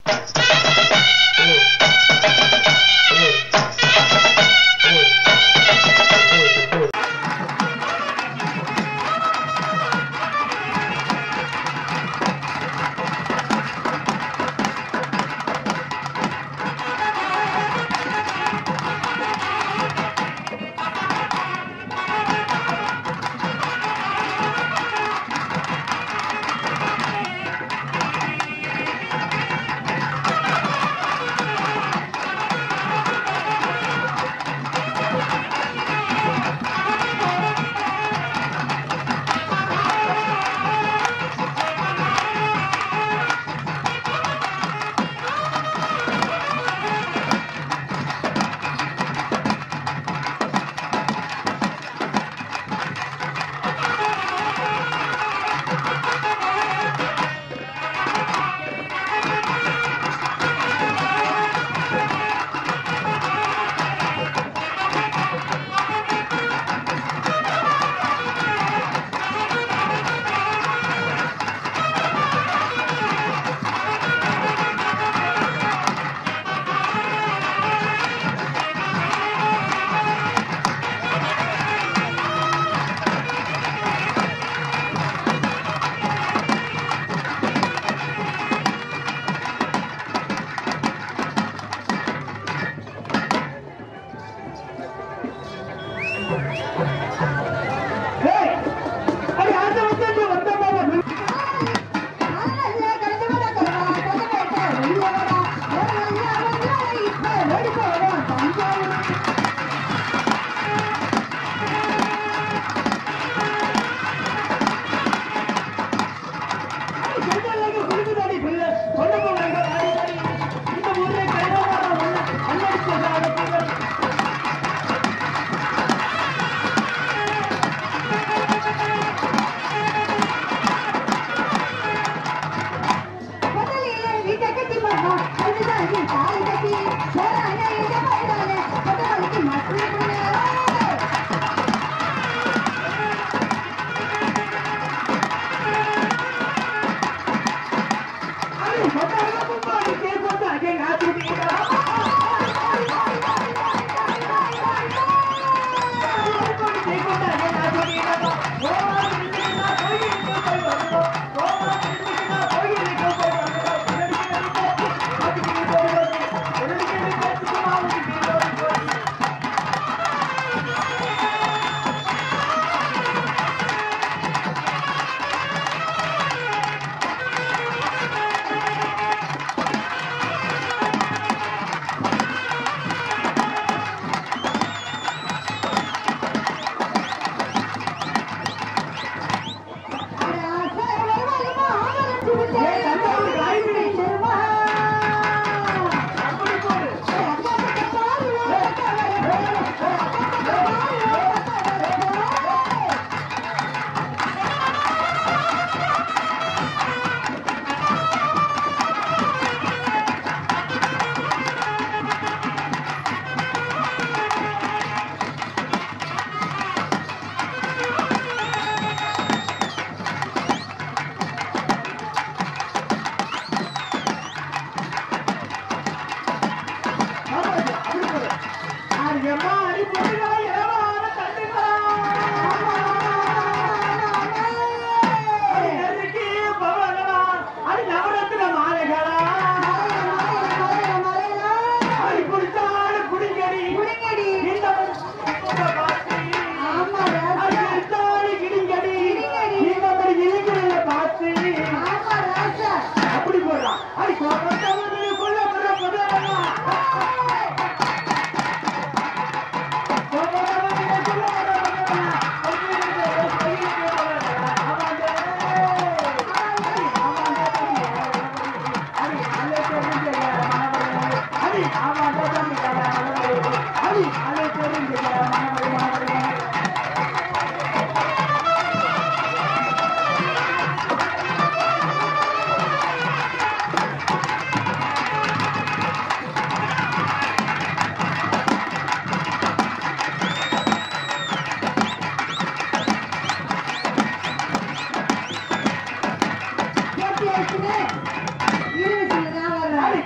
பேசியாச்சுன்னு இருபத்தி தான் வர்றாரு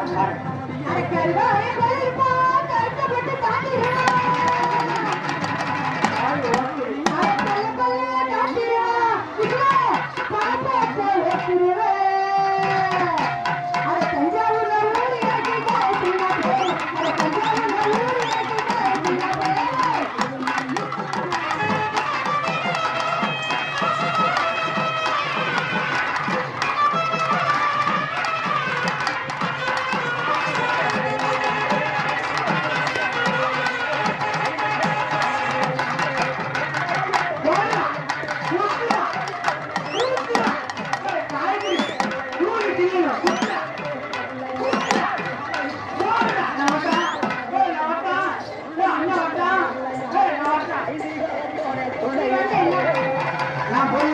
நான் போய்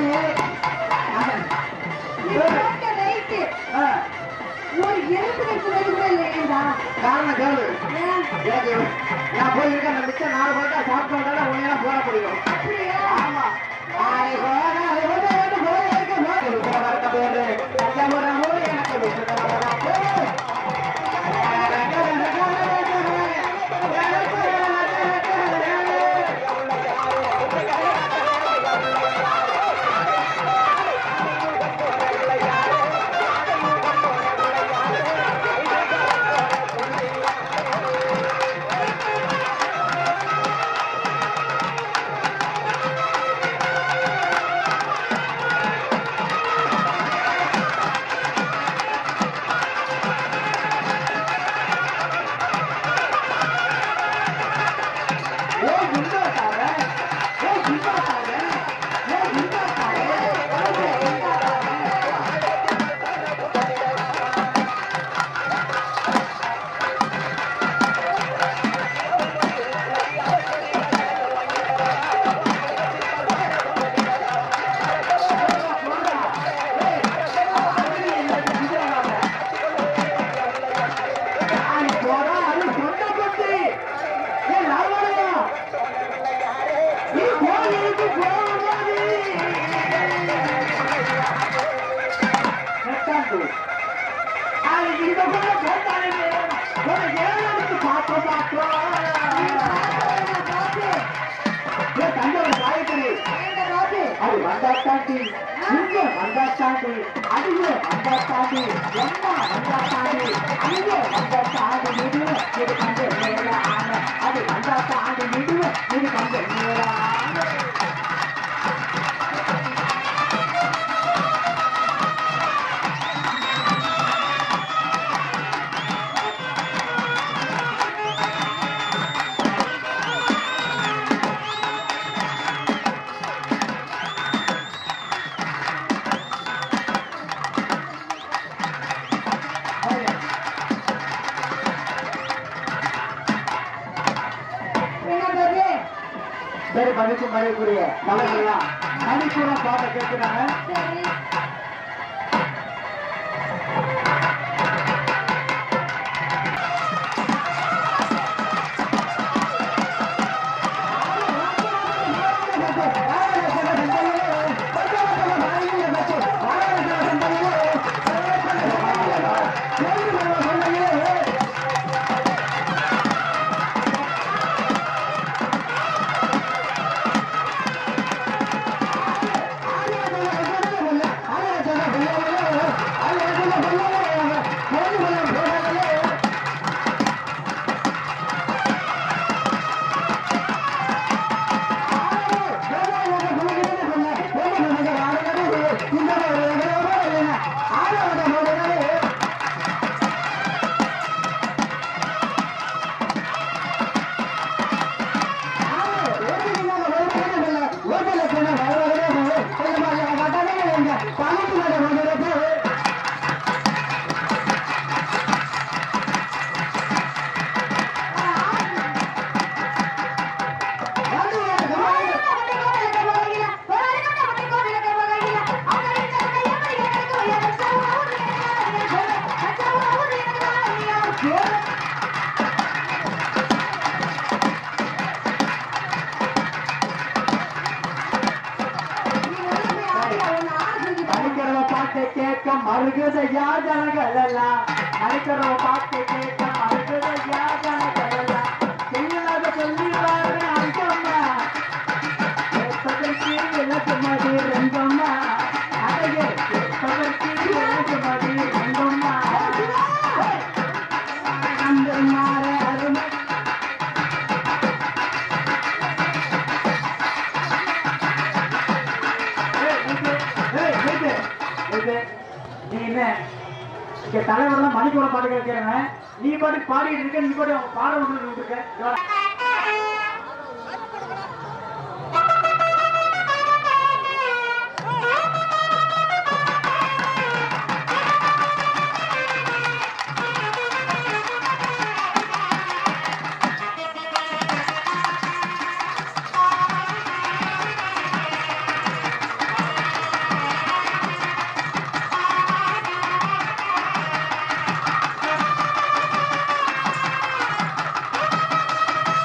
ஒரு எழுத்து வைக்கிறது கூட இல்லையா காரணம் கேளு எனக்கு நான் போய் இருக்க அந்த மிச்சம் நாலு பழக்கம் சாப்பிட்டு வந்தாலும் உன்னையெல்லாம் போட முடியும் ஆமா ஆய் போடா, அது வந்து வந்து போய் இருக்க போய் இருக்கிற வரட்ட பேரு. கச்சமுறை மூடி எனக்கு விசுற வரட்டு. ஏ குண்டாக்கார ஏ குண்டாக்கார ஏ குண்டாக்கார போடா அது சொந்த பத்தி ஏ லாவணையா நீ கோயிலுக்கு போகும்போது எட்டாண்டு அது இந்த கூட போட்டாலே ஒரு ஏழு பார்க்க மாட்டோம் ஏ தஞ்சாவூர் காயத்ரி அது வந்தாச்சாண்டி இங்க வந்தாச்சாண்டி அடியே வந்தாச்சாண்டி எம்மா வந்தாச்சாண்டி அங்கே வந்தாச்சாண்டி நிடு இது கண்டு நேர ஆன அது வந்தாச்சாண்டி நிடு இது கண்டு நேர ஆன சரி மதிக்கும் மதிக்குரிய தலைவர்களா மணிக்கூட பாட்ட கேட்கிறாங்க ஆ மறுகுதையா ஜனங்கள் எல்லாம் நினைக்கிறோம் பார்த்து கேட்க மறுகுதையா ஜனங்கள் எல்லாம் செய்யாத சொல்லிடுவாரு அங்கம்மா கேட்பதற்கு எனக்கு மதி ரெங்கம்மா அதையே கேட்பதற்கு எனக்கு மதி ரெங்கம்மா அந்த மாற அருமை ஏய், நிக்கு. ஏய், நிக்கு. நிக்கு. நீ என்ன இங்க தலைவர்லாம் மணிக்கூட பாட்டு கேட்கிறவன் நீ பாட்டு பாடிட்டு இருக்க நீ பாட்டு அவங்க பாட விட்டு இருக்க ஆ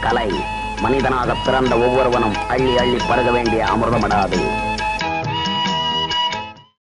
கலை மனிதனாக பிறந்த ஒவ்வொருவனும் அள்ளி அள்ளி பருக வேண்டிய அமிர்தமடாது